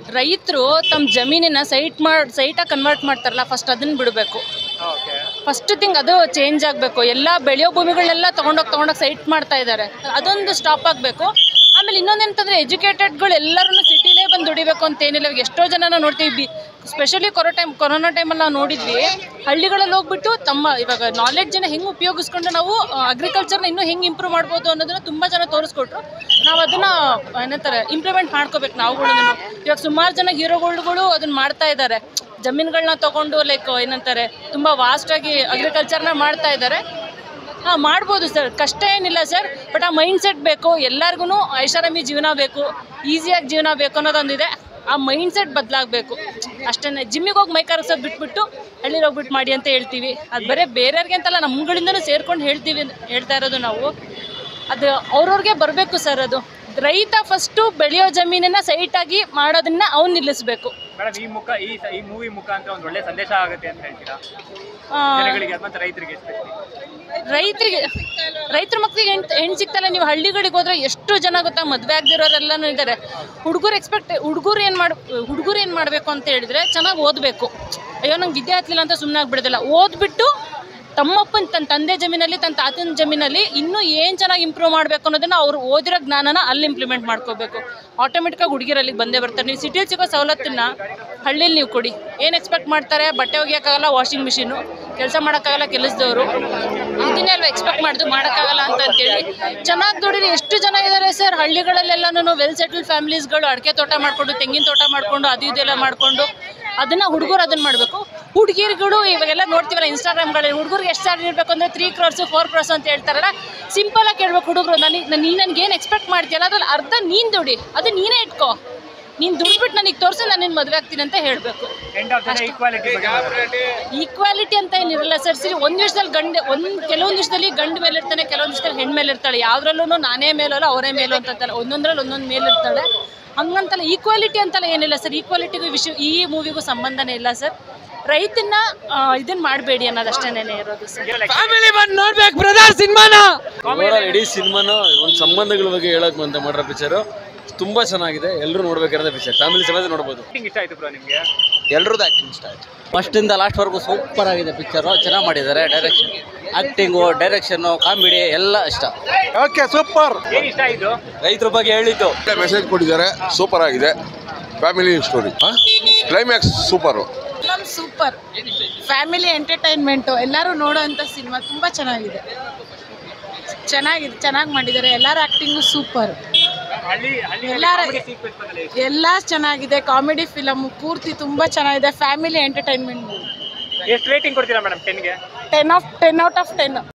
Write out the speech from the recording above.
ರೈತರು ತಮ್ಮ ಜಮೀನಿನ ಸೈಟ್ ಮಾಡಿ ಸೈಟಾಗಿ ಕನ್ವರ್ಟ್ ಮಾಡ್ತಾರಲ್ಲ ಫಸ್ಟ್ ಅದನ್ನ ಬಿಡಬೇಕು ಓಕೆ ಫಸ್ಟ್ ಥಿಂಗ್ ಅದು ಚೇಂಜ್ ಆಗಬೇಕು ಎಲ್ಲ ಬೆಳೆಯೋ ಭೂಮಿಗಳನ್ನೆಲ್ಲ ತೊಗೊಂಡೋಗಿ ತೊಗೊಂಡೋಗಿ ಸೈಟ್ ಮಾಡ್ತಾ ಇದ್ದಾರೆ ಅದೊಂದು ಸ್ಟಾಪ್ ಆಗಬೇಕು ಆಮೇಲೆ ಇನ್ನೊಂದೇಂತಂದರೆ ಎಜುಕೇಟೆಡ್ಗಳು ಎಲ್ಲರೂ ಸಿಟಿಲೇ ಬಂದು ದುಡಿಬೇಕು ಅಂತ ಏನಿಲ್ಲ ಇವಾಗ ಎಷ್ಟೋ ಜನನ ನೋಡ್ತೀವಿ ಬಿ ಸ್ಪೆಷಲಿ ಕೊರೋ ಟೈಮ್ ಕೊರೋನಾ ಟೈಮಲ್ಲಿ ನಾವು ನೋಡಿದ್ವಿ ಹಳ್ಳಿಗಳಲ್ಲಿ ಹೋಗ್ಬಿಟ್ಟು ತಮ್ಮ ಇವಾಗ ನಾಲೆಡ್ಜನ್ನ ಹೆಂಗೆ ಉಪಯೋಗಿಸ್ಕೊಂಡು ನಾವು ಅಗ್ರಿಕಲ್ಚರ್ನ ಇನ್ನೂ ಹೆಂಗೆ ಇಂಪ್ರೂವ್ ಮಾಡ್ಬೋದು ಅನ್ನೋದನ್ನ ತುಂಬ ಜನ ತೋರಿಸ್ಕೊಟ್ರು ನಾವು ಅದನ್ನು ಏನಂತಾರೆ ಇಂಪ್ಲಿಮೆಂಟ್ ಮಾಡ್ಕೋಬೇಕು ನಾವುಗಳು ಇವಾಗ ಸುಮಾರು ಜನ ಹೀರೋಗಳು ಅದನ್ನ ಮಾಡ್ತಾ ಇದ್ದಾರೆ ಜಮೀನುಗಳನ್ನ ತಗೊಂಡು ಲೈಕ್ ಏನಂತಾರೆ ತುಂಬ ವಾಸ್ಟಾಗಿ ಅಗ್ರಿಕಲ್ಚರ್ನ ಮಾಡ್ತಾ ಇದ್ದಾರೆ ಹಾಂ ಮಾಡ್ಬೋದು ಸರ್ ಕಷ್ಟ ಏನಿಲ್ಲ ಸರ್ ಬಟ್ ಆ ಮೈಂಡ್ ಸೆಟ್ ಬೇಕು ಎಲ್ಲರಿಗೂ ಐಷಾರಾಮಿ ಜೀವನ ಬೇಕು ಈಸಿಯಾಗಿ ಜೀವನ ಬೇಕು ಅನ್ನೋದೊಂದಿದೆ ಆ ಮೈಂಡ್ ಸೆಟ್ ಬದಲಾಗಬೇಕು ಅಷ್ಟೇ ಜಿಮ್ಮಿಗೆ ಹೋಗಿ ಮೈ ಕರಗ್ಸೋದು ಬಿಟ್ಬಿಟ್ಟು ಹಳ್ಳಿಗೆ ಹೋಗ್ಬಿಟ್ಟು ಮಾಡಿ ಅಂತ ಹೇಳ್ತೀವಿ ಅದು ಬರೀ ಬೇರೆಯವ್ರಿಗೆ ಅಂತಲ್ಲ ನಮ್ಗಳಿಂದನೂ ಸೇರ್ಕೊಂಡು ಹೇಳ್ತೀವಿ ಹೇಳ್ತಾ ಇರೋದು ನಾವು ಅದು ಅವ್ರವ್ರಿಗೆ ಬರಬೇಕು ಸರ್ ಅದು ರೈತ ಫಸ್ಟು ಬೆಳೆಯೋ ಜಮೀನನ್ನ ಸೈಟಾಗಿ ಮಾಡೋದನ್ನ ಅವ್ನು ನಿಲ್ಲಿಸ್ಬೇಕು ಮೇಡಮ್ ಈ ಮುಖ ಈ ಸ- ಈ ಮೂವಿ ಮುಖಾಂತರ ಒಂದು ಒಳ್ಳೆ ಸಂದೇಶ ಆಗುತ್ತೆ ಅಂತ ಹೇಳ್ತೀರಾ ಆ, ಜನಗಳಿಗೆ ಮತ್ತೆ ರೈತರಿಗೆ especially. ರೈತರಿಗೆ ರೈತರ ಮಕ್ಳಿಗೆ ಹೆಣ್ ಹೆಣ್ಣು ಸಿಗ್ತಲ್ಲ ನೀವು ಹಳ್ಳಿಗಳಿಗೆ ಹೋದ್ರೆ ಎಷ್ಟು ಜನ ಗೊತ್ತಾ ಮದುವೆ ಆಗದಿರೋರೆಲ್ಲನೂ ಇದ್ದಾರೆ ಹುಡುಗರು ಎಕ್ಸ್ಪೆಕ್ಟ್ ಹುಡುಗರು ಏನು ಮಾಡಿ ಹುಡುಗರು ಏನು ಮಾಡಬೇಕು ಅಂತ ಹೇಳಿದ್ರೆ ಚೆನ್ನಾಗಿ ಓದಬೇಕು ಅಯ್ಯೋ ನಂಗೆ ವಿದ್ಯೆ ಹತ್ತಲಿಲ್ಲ ಅಂತ ಸುಮ್ಮನೆ ಆಗ್ಬಿಡೋದಿಲ್ಲ ಓದ್ಬಿಟ್ಟು ತಮ್ಮಪ್ಪನ ತನ್ನ ತಂದೆ ಜಮೀನಲ್ಲಿ ತನ್ನ ತಾತನ ಜಮೀನಲ್ಲಿ ಇನ್ನೂ ಏನು ಚೆನ್ನಾಗಿ ಇಂಪ್ರೂವ್ ಮಾಡಬೇಕು ಅನ್ನೋದನ್ನ ಅವ್ರು ಓದಿರೋ ಜ್ಞಾನನ ಅಲ್ಲಿ ಇಂಪ್ಲಿಮೆಂಟ್ ಮಾಡ್ಕೋಬೇಕು ಆಟೋಮೆಟಿಕ್ಕಾಗಿ ಹುಡುಗಿರು ಅಲ್ಲಿಗೆ ಬಂದೇ ಬರ್ತಾರೆ ನೀವು ಸಿಟಿಯಲ್ಲಿ ಸಿಗೋ ಸವಲತ್ತನ್ನ ಹಳ್ಳಿಲಿ ನೀವು ಕೊಡಿ ಏನು ಎಕ್ಸ್ಪೆಕ್ಟ್ ಮಾಡ್ತಾರೆ ಬಟ್ಟೆ ಒಗೆಯೋಕ್ಕಾಗಲ್ಲ ವಾಷಿಂಗ್ ಮಿಷಿನು ಕೆಲಸ ಮಾಡೋಕ್ಕಾಗಲ್ಲ ಕೆಲಸದವರು ಇದನ್ನೇ ಅಲ್ವಾ ಎಕ್ಸ್ಪೆಕ್ಟ್ ಮಾಡಿದ್ದು ಮಾಡೋಕ್ಕಾಗಲ್ಲ ಅಂತ ಅಂತೇಳಿ ಚೆನ್ನಾಗಿ ದುಡಿರಿ ಎಷ್ಟು ಜನ ಇದ್ದಾರೆ ಸರ್ ಹಳ್ಳಿಗಳಲ್ಲೆಲ್ಲನೂ ವೆಲ್ ಸೆಟಲ್ ಫ್ಯಾಮಿಲೀಸ್ಗಳು ಅಡಿಕೆ ತೋಟ ಮಾಡಿಕೊಂಡು ತೆಂಗಿನ ತೋಟ ಮಾಡಿಕೊಂಡು ಅದು ಇದೆಲ್ಲ ಮಾಡಿಕೊಂಡು ಅದನ್ನ ಹುಡುಗರು ಅದನ್ನ ಮಾಡಬೇಕು ಹುಡುಗಿರುಗಳು ಇವಾಗೆಲ್ಲ ನೋಡ್ತೀವಲ್ಲ ಇನ್ಸ್ಟಾಗ್ರಾಮ್ಗಳಲ್ಲಿ ಹುಡುಗರಿಗೆ ಎಷ್ಟು ಸ್ಯಾಲರಿ ಇರಬೇಕು ಅಂದರೆ ತ್ರೀ ಕ್ರೋರ್ಸು ಫೋರ್ ಕ್ರೋರ್ಸ್ ಅಂತ ಹೇಳ್ತಾರಲ್ಲ ಸಿಂಪಲ್ ಆಗಿ ಕೇಳ್ಬೇಕು ಹುಡುಗರು ನನಗೆ ನೀನು ನನಗೆ ಏನು ಎಕ್ಸ್ಪೆಕ್ಟ್ ಮಾಡ್ತೀಯಲ್ಲ ಅದ್ರಲ್ಲಿ ಅರ್ಧ ನೀನು ದುಡಿ ಅದು ನೀನೇ ಇಟ್ಕೋ ನೀನು ದುಡ್ಬಿಟ್ಟು ನನಗೆ ತೋರಿಸಿ ನಾನು ನಿನ್ನ ಮದುವೆ ಆಗ್ತೀನಿ ಅಂತ ಹೇಳಬೇಕು End of the day equality ಬಗ್ಗೆ ಮಾತಾಡಿ. ಈಕ್ವಾಲಿಟಿ ಅಂತ ಏನಿರಲ್ಲ ಸರ್ ಸರಿ ಒಂದು ವಿಷಯದಲ್ಲಿ ಗಂಡು ಒಂದು ಕೆಲವೊಂದು ವಿಷಯದಲ್ಲಿ ಗಂಡು ಮೇಲೆ ಇರ್ತಾನೆ ಕೆಲವೊಂದು ವಿಷಯದಲ್ಲಿ ಹೆಣ್ಣು ಮೇಲೆ ಇರ್ತಾಳೆ ಯಾವ್ದ್ರಲ್ಲೂ ನಾನೇ ಮೇಲಲ್ಲ ಅವರೇ ಮೇಲು ಅಂತಂತಲ್ಲ ಒಂದೊಂದ್ರಲ್ಲಿ ಒಂದೊಂದು ಮೇಲೆ ಇರ್ತಾಳೆ ಹಂಗಂತಲ್ಲ ಈಕ್ವಾಲಿಟಿ ಅಂತಲ್ಲ ಏನಿಲ್ಲ ಸರ್ ಈಕ್ವಾಲಿಟಿಗೂ ವಿಷಯ ಈ ಮೂವಿಗೂ ಸಂಬಂಧನೇ ಇಲ್ಲ ಸರ್ ರೈತನ್ನ ಇದನ್ನ ಮಾಡಬೇಡಿ ಅನ್ನೋದಷ್ಟೇನೆ ಇರೋದು ಸರ್ ಫ್ಯಾಮಿಲಿ ಬಂದು ನೋಡ್ಬೇಕು ಬ್ರದರ್ ಸಿನಿಮಾನ ಓವರಾಲ್ ಇಡೀ ಸಿನಿಮಾನು ಒಂದು ಸಂಬಂಧಗಳ ಬಗ್ಗೆ ಹೇಳಕ್ ಬಂತ ಮಾಡಿರೋ ಪಿಕ್ಚರು ತುಂಬಾ ಚೆನ್ನಾಗಿದೆ ಎಲ್ಲರೂ ನೋಡ್ಬೇಕಾಗಿರೋ ಪಿಕ್ಚರ್ ಫ್ಯಾಮಿಲಿ ಸಮೇತ ನೋಡ್ಬೋದು Acting ಇಷ್ಟ ಆಯ್ತು ಬ್ರೋ ನಿಮ್ಗೆ ಎಲ್ಲರದ್ದು ಆಕ್ಟಿಂಗ್ ಇಷ್ಟ ಆಯ್ತು ಫಸ್ಟಿಂದ ಲಾಸ್ಟ್ವರೆಗೂ ಸೂಪರ್ ಆಗಿದೆ ಪಿಕ್ಚರು ಚೆನ್ನಾಗಿ ಮಾಡಿದ್ದಾರೆ ಡೈರೆಕ್ಷನ್ ಆ್ಯಕ್ಟಿಂಗು ಡೈರೆಕ್ಷನ್ನು ಕಾಮಿಡಿ ಎಲ್ಲ ಇಷ್ಟ ಓಕೆ ಸೂಪರ್ ಏನ್ ಇಷ್ಟ ಆಯ್ತು ರೈತರ ಬಗ್ಗೆ ಹೇಳಿದ್ದು ಮೆಸೇಜ್ ಕೊಟ್ಟಿದ್ದಾರೆ ಸೂಪರ್ ಆಗಿದೆ family story climax super film super family entertainment ಎಲ್ಲರೂ ನೋಡೋವಂಥ ಸಿನಿಮಾ ತುಂಬ ಚೆನ್ನಾಗಿದೆ ಚೆನ್ನಾಗಿದೆ ಚೆನ್ನಾಗಿ ಮಾಡಿದ್ದಾರೆ ಎಲ್ಲರ ಆ್ಯಕ್ಟಿಂಗು ಸೂಪರ್ ಹಳ್ಳಿ ಹಳ್ಳಿ ಎಲ್ಲಾರ- ಸೀಕ್ವೆನ್ಸ್ ಬಂದಲ್ಲಿ ಎಲ್ಲ ಚೆನ್ನಾಗಿದೆ ಕಾಮಿಡಿ ಫಿಲಮ್ ಪೂರ್ತಿ ತುಂಬ ಚೆನ್ನಾಗಿದೆ ಫ್ಯಾಮಿಲಿ ಎಂಟರ್ಟೈನ್ಮೆಂಟ್ ಎಷ್ಟು ರೇಟಿಂಗ್ ಕೊಡ್ತೀರಾ ಮೇಡಮ್ ಟೆನ್ಗೆ ten of ten out of ten